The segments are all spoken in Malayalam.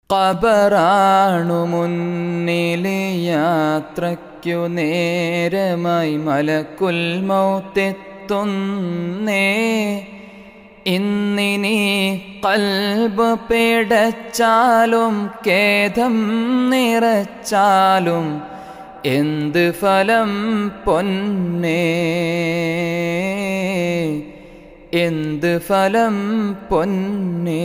കബറാണു മുന്നിലെ യാത്രയ്ക്കു നേരമായി മലക്കുൽ മൗത്തെത്തുന്നേ ഇന്നിനി കൽബ് പേടച്ചാലും ഖേദം നിറച്ചാലും എന്ത് ഫലം പൊന്നേ എന്ത് ഫലം പൊന്നേ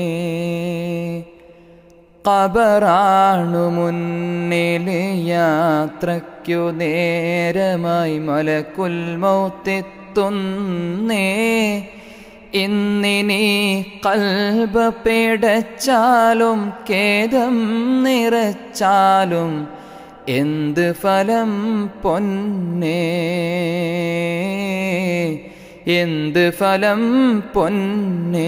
കബറാണു മുന്നിലെ യാത്രയ്ക്കു നേരമായി മലക്കുൽ മൗത്തെത്തുന്നേ ഇന്നിനി കൽബ് പേടച്ചാലും ഖേദം നിറച്ചാലും എന്ത് ഫലം പൊന്നേ എന്ത് ഫലം പൊന്നേ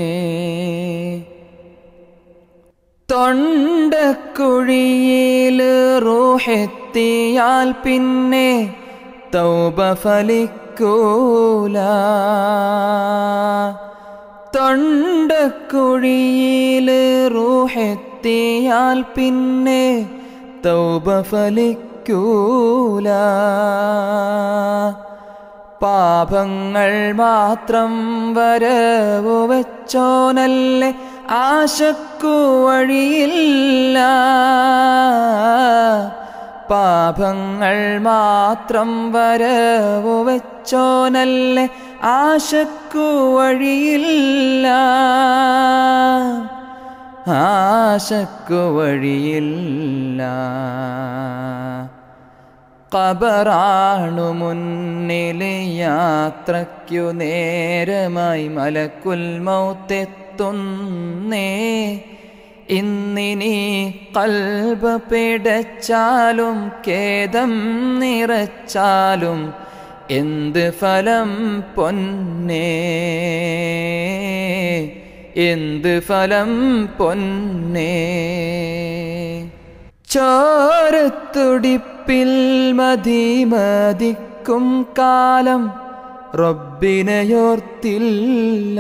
തൊണ്ടക്കുഴിയിൽ റൂഹെത്തിയാൽ പിന്നെ തൗബ ഫലിക്കൂല തൊണ്ടക്കുഴിയിൽ റൂഹെത്തിയാൽ പിന്നെ തൗബ ഫലിക്കൂല പാപങ്ങൾ മാത്രം വരവു വെച്ചോനല്ലേ ആശക്കു വഴിയില്ല പാപങ്ങൾ മാത്രം വരവു വെച്ചോനല്ലേ ആശക്കു വഴിയില്ല ആശക്കു വഴിയില്ല കബറാണു മുന്നിലെ യാത്രയ്ക്കു നേരമായി മലക്കുൽ മൗത്തെത്തുന്നേ ഇന്നിനി കൽബ് പിടച്ചാലും ഖേദം നിറച്ചാലും എന്ത് ഫലം പൊന്നേ എന്ത് ഫലം പൊന്നേ ചോരത്തുടിപ്പിൽ മതി മതിക്കും കാലം റബ്ബിനെയോർത്തില്ല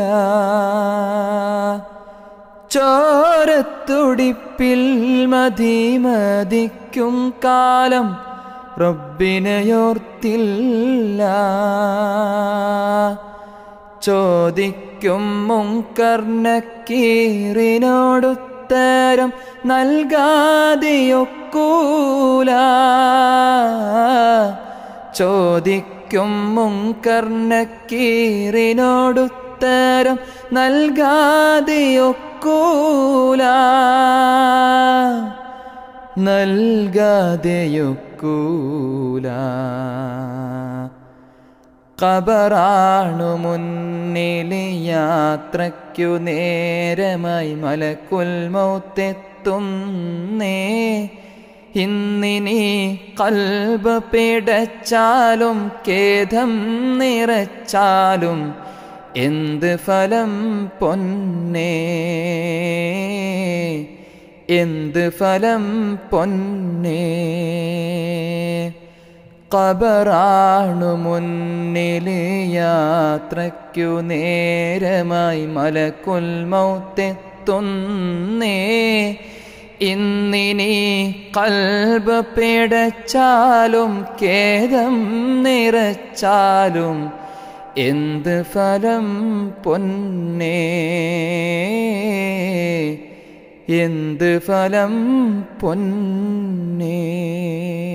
ചോരത്തുടിപ്പിൽ മതി മതിക്കും കാലം റബ്ബിനെയോർത്തില്ല ചോദിക്കും മുങ്കർണക്കീറിനോടുത്തരം നൽകാതെയൊക്കൂല ചോദിക്കും മുങ്കർണക്കീറിനോടുത്തരം നൽകാതെയൊക്കൂല നൽകാതെയൊക്കൂല കബറാണു മുന്നിലെ യാത്രയ്ക്കു നേരമായി മലക്കുൽ മൗത്തെത്തുന്നേ ഇന്നിനി കൽബ് പിടച്ചാലും ഖേദം നിറച്ചാലും എന്ത് ഫലം പൊന്നേ എന്ത് ഫലം പൊന്നേ കബറാണു മുന്നിലെ യാത്രയ്ക്കു നേരമായി മലക്കുൽ മൗത്തെത്തുന്നേ ഇന്നിനി കൽബ് പിടച്ചാലും ഖേദം നിറച്ചാലും എന്ത് ഫലം പൊന്നേ എന്ത് ഫലം പൊന്നേ